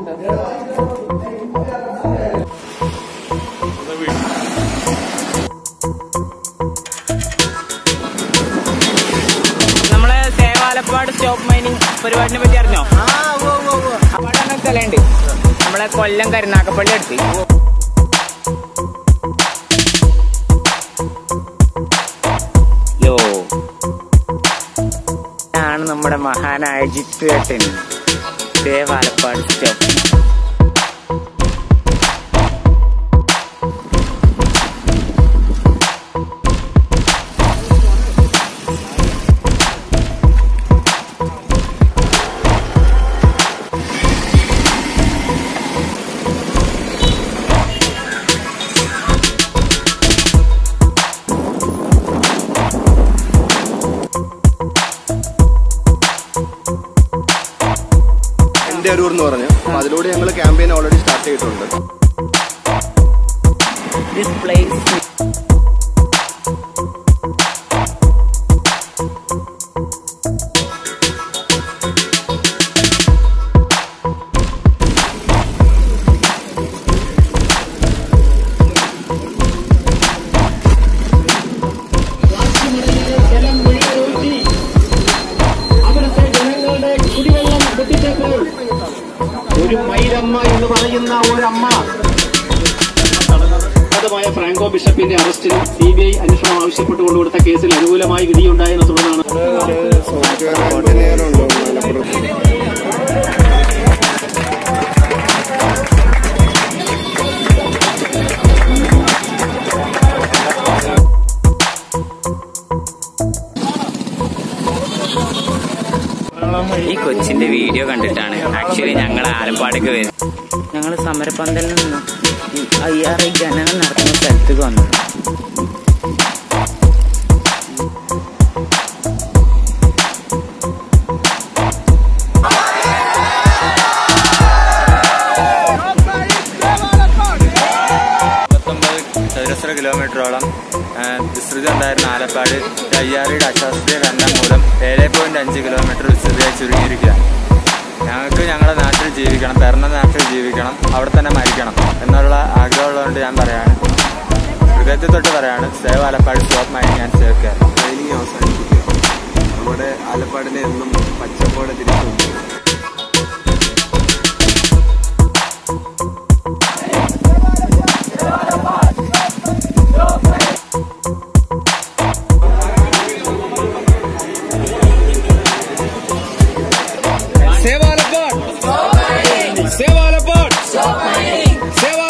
നമ്മളെ സേവാലപ്പാട് stop mining പരിപാടിനെ പറ്റി അറിഞ്ഞോ അവിടെ തന്നെ സ്ഥലമുണ്ട് നമ്മളെ കൊല്ലം കരുനാക്കപ്പള്ളി അടുത്ത് യോ ആണ് നമ്മുടെ മഹാനായ ജിത്തു ഏട്ടൻ ദേവാലപ്പാട് സ്റ്റോപ്പ് എന്റെ അരൂർ എന്ന് പറഞ്ഞു അപ്പൊ അതിലൂടെ ഞങ്ങൾ ക്യാമ്പയിൻ ഓൾറെഡി സ്റ്റാർട്ട് ചെയ്തിട്ടുണ്ട് ദിസ് പ്ലേസ് അവിടുത്തെ ജനങ്ങളുടെ കുടിവെള്ളം എത്തിച്ചപ്പോൾ ഒരു മൈലമ്മ എന്ന് പറയുന്ന ഒരമ്മ മായ ഫ്രാങ്കോ ബിഷപ്പിന്റെ അറസ്റ്റിൽ സി ബി ഐ അന്വേഷണം ആവശ്യപ്പെട്ടുകൊണ്ട് കൊടുത്ത കേസിൽ അനുകൂലമായി വിധിയുണ്ടായതിനെ തുടർന്നാണ് ഈ കൊച്ചിന്റെ വീഡിയോ കണ്ടിട്ടാണ് ആക്ച്വലി ഞങ്ങൾ ആലപ്പാടേക്ക് വരുന്നത് ഞങ്ങൾ സമരപന്തലിൽ നിന്ന് ഈ അയ്യാറ് ജനങ്ങൾ നടക്കുന്ന സ്ഥലത്തേക്ക് വന്നു പത്തൊമ്പത് ചതുരശ്ര കിലോമീറ്ററോളം ആ, വിസ്തൃതി ഉണ്ടായിരുന്ന ആലപ്പാട് അയ്യാറിയുടെ അശാസ്ത്രീയ ഖനനം മൂലം ഏഴ് പോയിന്റ് അഞ്ച് കിലോമീറ്റർ വിസ്തൃതിയായി ചുരുങ്ങിയിരിക്കുകയാണ് ഞങ്ങൾക്ക് ഞങ്ങളുടെ നാട്ടിൽ ജീവിക്കണം പിറന്ന നാട്ടിൽ ജീവിക്കണം അവിടെ തന്നെ മരിക്കണം എന്നുള്ള ആഗ്രഹമുള്ളതുകൊണ്ട് ഞാൻ പറയാണ് ഹൃദയത്തിൽ തൊട്ട് പറയാണ് save Alappad stop mining and save care training അവസാനിപ്പിക്കുക നമ്മുടെ ആലപ്പാടിനെ എന്നും പച്ചപ്പോടെ തിരിച്ചു Save Alapad! Save Alapad! Save